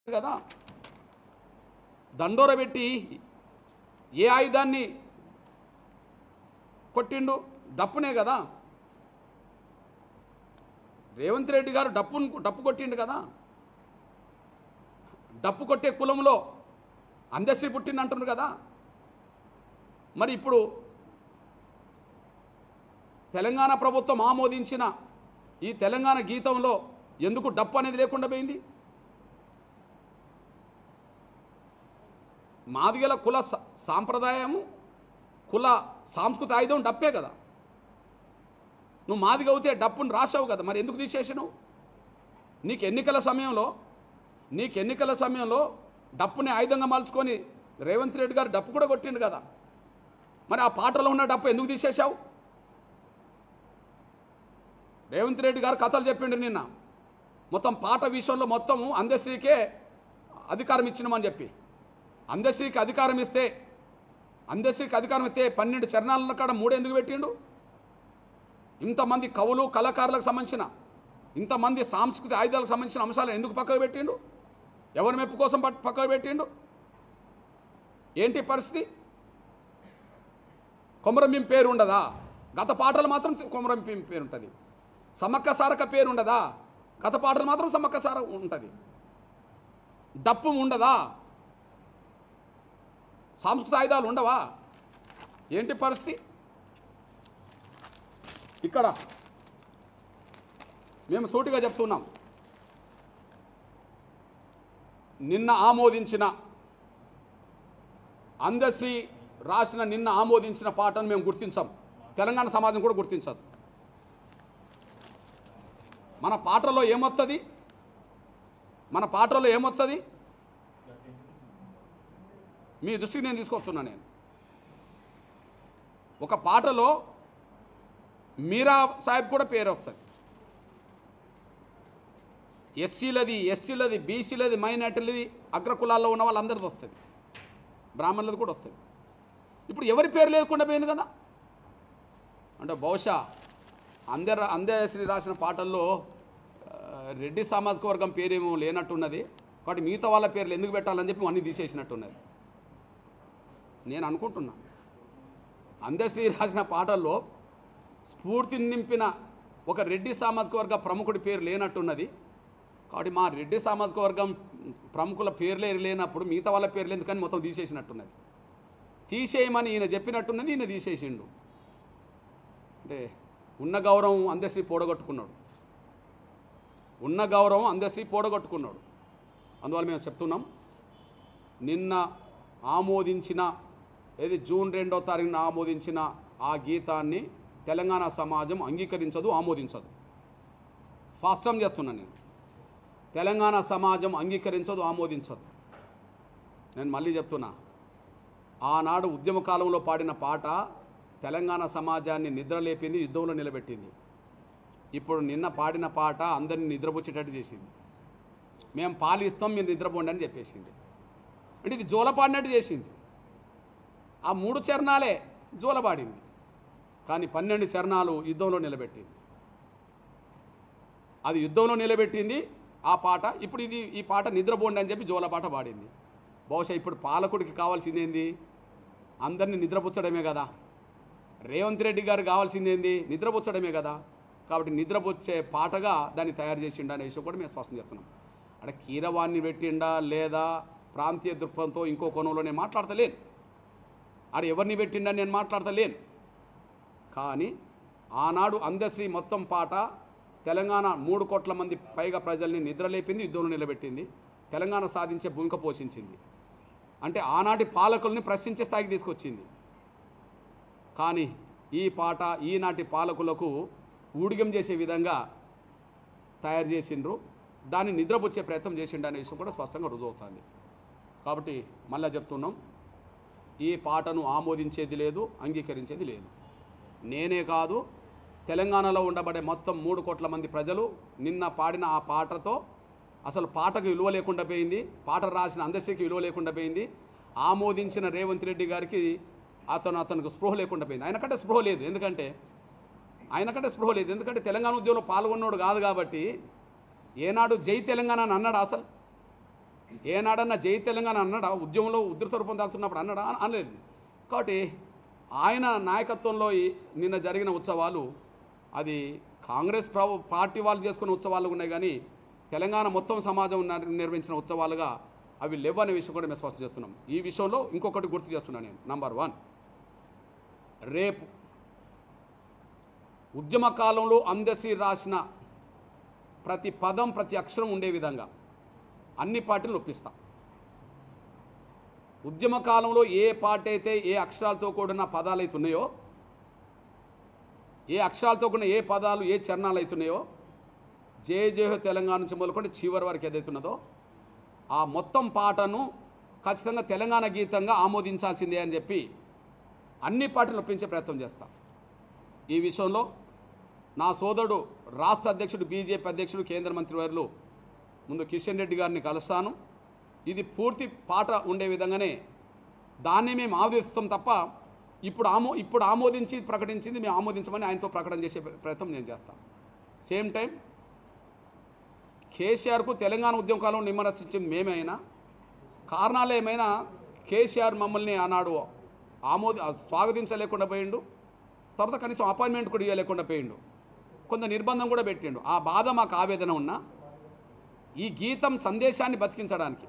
కదా దండోర పెట్టి ఏ ఆయుధాన్ని కొట్టిండు డప్పునే కదా రేవంత్ రెడ్డి గారు డప్పును డప్పు కొట్టిండు కదా డప్పు కొట్టే కులంలో అందశ్రీ పుట్టింది అంటున్నారు కదా మరి ఇప్పుడు తెలంగాణ ప్రభుత్వం ఆమోదించిన ఈ తెలంగాణ గీతంలో ఎందుకు డప్పు అనేది లేకుండా పోయింది మాదిగల కుల సా- సాంప్రదాయము కుల సాంస్కృతిక ఆయుధం డప్పే కదా నువ్వు మాదిగ అవుతే డప్పును రాసావు కదా మరి ఎందుకు తీసేసినావు నీకు ఎన్నికల సమయంలో నీకు ఎన్నికల సమయంలో డప్పుని ఆయుధంగా మలుచుకొని రేవంత్ రెడ్డి గారు డప్పు కూడా కొట్టిండు కదా మరి ఆ పాటలో ఉన్న డప్పు ఎందుకు తీసేశావు రేవంత్ రెడ్డి గారు కథలు చెప్పిండు నిన్న మొత్తం పాట విషయంలో మొత్తము అందశ్రీకే అధికారం ఇచ్చినామని చెప్పి అందశ్రీకి అధికారం ఇస్తే అందశ్రీకి అధికారం ఇస్తే పన్నెండు చరణాలను కాడ మూడు ఎందుకు పెట్టిండు ఇంతమంది కవులు కళాకారులకు సంబంధించిన ఇంతమంది సాంస్కృతిక ఆయుధాలకు సంబంధించిన అంశాలను ఎందుకు పక్కకు పెట్టిండు ఎవరి మెప్పు కోసం పట్- పక్కకు పెట్టిండు ఏంటి పరిస్థితి కొమరంభీం పేరు ఉండదా గత పాటలు మాత్రం కొమరంభీం పేరు ఉంటుంది సమ్మక్క సారక పేరు ఉండదా గత పాటలు మాత్రం సమ్మక్క సార ఉంటుంది డప్పు ఉండదా సాంస్కృతిక ఆయుధాలు ఉండవా ఏంటి పరిస్థితి ఇక్కడ మేము సూటిగా చెప్తున్నాం నిన్న ఆమోదించిన అందశ్రీ రాసిన నిన్న ఆమోదించిన పాటను మేము గుర్తించాం తెలంగాణ సమాజం కూడా గుర్తించదు మన పాటలో ఏమొస్తుంది మన పాటలో ఏమొస్తుంది మీ దృష్టికి నేను తీసుకొస్తున్నా నేను ఒక పాటలో మీరా సాహెబ్ కూడా పేరు వస్తుంది ఎస్సీలది ఎస్సీలది బీసీలది మైనార్టీలది అగ్రకులాల్లో ఉన్న వాళ్ళందరిది వస్తుంది బ్రాహ్మణులది కూడా వస్తుంది ఇప్పుడు ఎవరి పేరు లేకుండా పోయింది కదా అంటే బహుశా అందర అందశ్రీ రాసిన పాటల్లో ఆ, రెడ్డి సామాజిక వర్గం పేరేమో లేనట్టున్నది కాబట్టి మిగతా వాళ్ళ పేర్లు ఎందుకు పెట్టాలని చెప్పి అన్నీ తీసేసినట్టున్నది నేను అనుకుంటున్నా అందశ్రీ రాసిన పాటల్లో స్ఫూర్తిని నింపిన ఒక రెడ్డి సామాజిక వర్గ ప్రముఖుడి పేరు లేనట్టున్నది కాబట్టి మా రెడ్డి సామాజిక వర్గం ప్రముఖుల పేర్లే లేనప్పుడు మిగతా వాళ్ళ పేర్లు ఎందుకని మొత్తం తీసేసినట్టున్నది తీసేయమని ఈయన చెప్పినట్టున్నది ఈయన తీసేసిండు అంటే ఉన్న గౌరవం అందశ్రీ పోడగొట్టుకున్నాడు ఉన్న గౌరవం అందశ్రీ పోడగొట్టుకున్నాడు అందువల్ల మేము చెప్తున్నాం నిన్న ఆమోదించిన ఏది జూన్ రెండో తారీఖున ఆమోదించిన ఆ గీతాన్ని తెలంగాణ సమాజం అంగీకరించదు ఆమోదించదు స్పష్టం చేస్తున్నాను నేను తెలంగాణ సమాజం అంగీకరించదు ఆమోదించదు నేను మళ్ళీ చెప్తున్నా ఆనాడు ఉద్యమ కాలంలో పాడిన పాట తెలంగాణ సమాజాన్ని నిద్రలేపింది యుద్ధంలో నిలబెట్టింది ఇప్పుడు నిన్న పాడిన పాట అందరిని నిద్రపుచ్చేటట్టు చేసింది మేము పాలిస్తాం మీరు నిద్రపోండి అని చెప్పేసింది అంటే ఇది జోల పాడినట్టు చేసింది ఆ మూడు చరణాలే జోల పాడింది కానీ పన్నెండు చరణాలు యుద్ధంలో నిలబెట్టింది అది యుద్ధంలో నిలబెట్టింది ఆ పాట ఇప్పుడు ఇది ఈ పాట నిద్రపోండి అని చెప్పి జోల పాట పాడింది బహుశా ఇప్పుడు పాలకుడికి కావాల్సిందేంది అందరినీ నిద్రపుచ్చడమే కదా రేవంత్ రెడ్డి గారు కావాల్సిందేంది నిద్రపుచ్చడమే కదా కాబట్టి నిద్రపుచ్చే పాటగా దాన్ని తయారు చేసిండు అనే విషయం కూడా మేము స్పష్టం చేస్తున్నాం అంటే కీరవాణ్ణి పెట్టిండా లేదా ప్రాంతీయ దృక్పథంతో ఇంకో కోణంలో నేను మాట్లాడతలేను ఆడ ఎవరిని పెట్టిండని నేను మాట్లాడతలేను కానీ ఆనాడు అందశ్రీ మొత్తం పాట తెలంగాణ మూడు కోట్ల మంది పైగా ప్రజల్ని నిద్రలేపింది యుద్ధంలో నిలబెట్టింది తెలంగాణ సాధించే భూమిక పోషించింది అంటే ఆనాటి పాలకుల్ని ప్రశ్నించే స్థాయికి తీసుకొచ్చింది కానీ ఈ పాట ఈనాటి పాలకులకు ఊడిగం చేసే విధంగా తయారు చేసిండ్రు దాన్ని నిద్రపుచ్చే ప్రయత్నం చేసిండు అనే విషయం కూడా స్పష్టంగా రుజువుతుంది కాబట్టి మళ్ళీ చెప్తున్నాం ఈ పాటను ఆమోదించేది లేదు అంగీకరించేది లేదు నేనే కాదు తెలంగాణలో ఉండబడే మొత్తం మూడు కోట్ల మంది ప్రజలు నిన్న పాడిన ఆ పాటతో అసలు పాటకు విలువ లేకుండా పోయింది పాట రాసిన అందశ్రీకి విలువ లేకుండా పోయింది ఆమోదించిన రేవంత్ రెడ్డి గారికి అతను అతనికి స్పృహ లేకుండా పోయింది ఆయనకంటే స్పృహ లేదు ఎందుకంటే ఆయనకంటే స్పృహ లేదు ఎందుకంటే తెలంగాణ ఉద్యమంలో పాల్గొన్నోడు కాదు కాబట్టి ఏనాడు జై తెలంగాణ అని అన్నాడు అసలు ఏనాడన్నా జై తెలంగాణ అన్నాడా ఉద్యమంలో ఉధృత రూపం దాల్చున్నప్పుడు అన్నాడా అన- అనలేదు కాబట్టి ఆయన నాయకత్వంలో ఈ నిన్న జరిగిన ఉత్సవాలు అది కాంగ్రెస్ ప్రభు పార్టీ వాళ్ళు చేసుకున్న ఉత్సవాలు ఉన్నాయి కానీ తెలంగాణ మొత్తం సమాజం నర్- నిర్వహించిన ఉత్సవాలుగా అవి లేవనే విషయం కూడా మేము స్పష్టం చేస్తున్నాం ఈ విషయంలో ఇంకొకటి గుర్తు చేస్తున్నాను నేను నంబర్ వన్ రేపు ఉద్యమ కాలంలో అందశ్రీ రాసిన ప్రతి పదం ప్రతి అక్షరం ఉండే విధంగా అన్ని పార్టీలు ఒప్పిస్తాం ఉద్యమ కాలంలో ఏ పార్టీ అయితే ఏ అక్షరాలతో కూడిన పదాలు అయితే ఉన్నాయో ఏ అక్షరాలతో కూడిన ఏ పదాలు ఏ చరణాలు అవుతున్నాయో జయ జయ తెలంగాణ నుంచి మొదలుకొని చివరి వరకు ఏదైతే ఉన్నదో ఆ మొత్తం పాటను ఖచ్చితంగా తెలంగాణ గీతంగా ఆమోదించాల్సిందే అని చెప్పి అన్ని పార్టీలు ఒప్పించే ప్రయత్నం చేస్తాం ఈ విషయంలో నా సోదరుడు రాష్ట్ర అధ్యక్షుడు బీజేపీ అధ్యక్షుడు కేంద్ర మంత్రివర్యులు ముందు కిషన్ రెడ్డి గారిని కలుస్తాను ఇది పూర్తి పాట ఉండే విధంగానే దాన్ని మేము ఆమోదిస్తాం తప్ప ఇప్పుడు ఆమో ఇప్పుడు ఆమోదించి ప్రకటించింది మేము ఆమోదించమని ఆయనతో ప్రకటన చేసే ప్రయత్నం నేను చేస్తాను సేమ్ టైం కేసీఆర్కు తెలంగాణ ఉద్యమ కాలంలో నిమ్మరసించింది మేమైనా కారణాలు ఏమైనా కేసీఆర్ మమ్మల్ని ఆనాడు ఆమోద స్వాగతించలేకుండా పోయిండు తర్వాత కనీసం అపాయింట్మెంట్ కూడా ఇవ్వలేకుండా పోయిండు కొంత నిర్బంధం కూడా పెట్టిండు ఆ బాధ మాకు ఆవేదన ఉన్నా ఈ గీతం సందేశాన్ని బతికించడానికి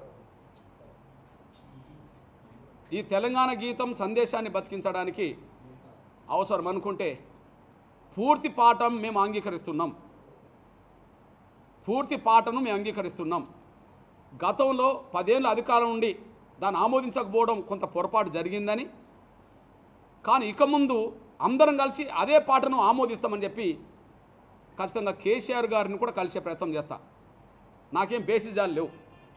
ఈ తెలంగాణ గీతం సందేశాన్ని బతికించడానికి అవసరం అనుకుంటే పూర్తి పాఠం మేము అంగీకరిస్తున్నాం పూర్తి పాటను మేము అంగీకరిస్తున్నాం గతంలో పదేళ్ళ అధికారం ఉండి దాన్ని ఆమోదించకపోవడం కొంత పొరపాటు జరిగిందని కానీ ఇక ముందు అందరం కలిసి అదే పాటను ఆమోదిస్తామని చెప్పి ఖచ్చితంగా కేసీఆర్ గారిని కూడా కలిసే ప్రయత్నం చేస్తా నాకేం బేసిజాలు లేవు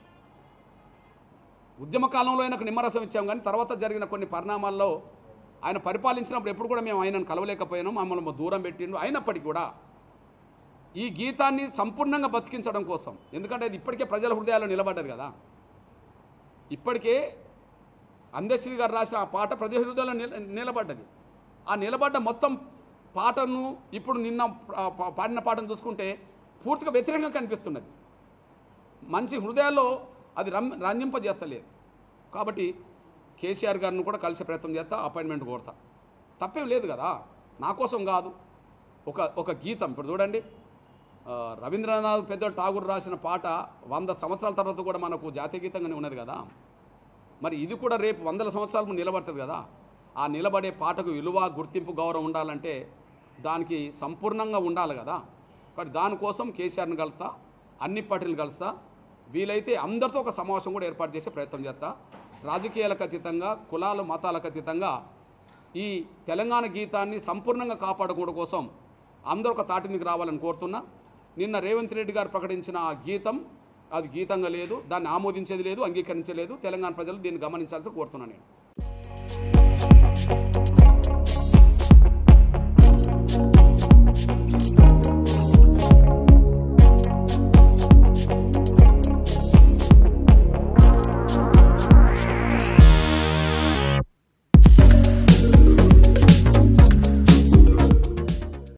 ఉద్యమ కాలంలో ఆయనకు నిమ్మరసం ఇచ్చాం కానీ తర్వాత జరిగిన కొన్ని పరిణామాల్లో ఆయన పరిపాలించినప్పుడు ఎప్పుడు కూడా మేము ఆయనను కలవలేకపోయాము మమ్మల్ని దూరం పెట్టిండు అయినప్పటికీ కూడా ఈ గీతాన్ని సంపూర్ణంగా బతికించడం కోసం ఎందుకంటే అది ఇప్పటికే ప్రజల హృదయాల్లో నిలబడ్డది కదా ఇప్పటికే అందశ్రీ గారు రాసిన ఆ పాట ప్రజల హృదయాల్లో నిల నిలబడ్డది ఆ నిలబడ్డ మొత్తం పాటను ఇప్పుడు నిన్న పా- పా- పాడిన పాటను చూసుకుంటే పూర్తిగా వ్యతిరేకంగా కనిపిస్తున్నది మంచి హృదయాల్లో అది రం రంజింపజేస్తలేదు కాబట్టి కేసీఆర్ గారిని కూడా కలిసే ప్రయత్నం చేస్తా అపాయింట్మెంట్ కోరుతా తప్పేం లేదు కదా నా కోసం కాదు ఒక ఒక గీతం ఇప్పుడు చూడండి ఆ, రవీంద్రనాథ్ పెద్ద ఠాగూర్ రాసిన పాట వంద సంవత్సరాల తర్వాత కూడా మనకు జాతీయ గీతంగానే ఉన్నది కదా మరి ఇది కూడా రేపు వందల సంవత్సరాల ముందు నిలబడుతుంది కదా ఆ నిలబడే పాటకు విలువ గుర్తింపు గౌరవం ఉండాలంటే దానికి సంపూర్ణంగా ఉండాలి కదా కాబట్టి దానికోసం కేసీఆర్ని కలుస్తా అన్ని పార్టీలు కలుస్తా వీలైతే అందరితో ఒక సమావేశం కూడా ఏర్పాటు చేసే ప్రయత్నం చేస్తా రాజకీయాలకు అతీతంగా కులాలు మతాలకు అతీతంగా ఈ తెలంగాణ గీతాన్ని సంపూర్ణంగా కాపాడుకోవడం కోసం అందరూ ఒక తాటి మీదకి రావాలని కోరుతున్నా నిన్న రేవంత్ రెడ్డి గారు ప్రకటించిన ఆ గీతం అది గీతంగా లేదు దాన్ని ఆమోదించేది లేదు అంగీకరించలేదు తెలంగాణ ప్రజలు దీన్ని గమనించాల్సి కోరుతున్నాను నేను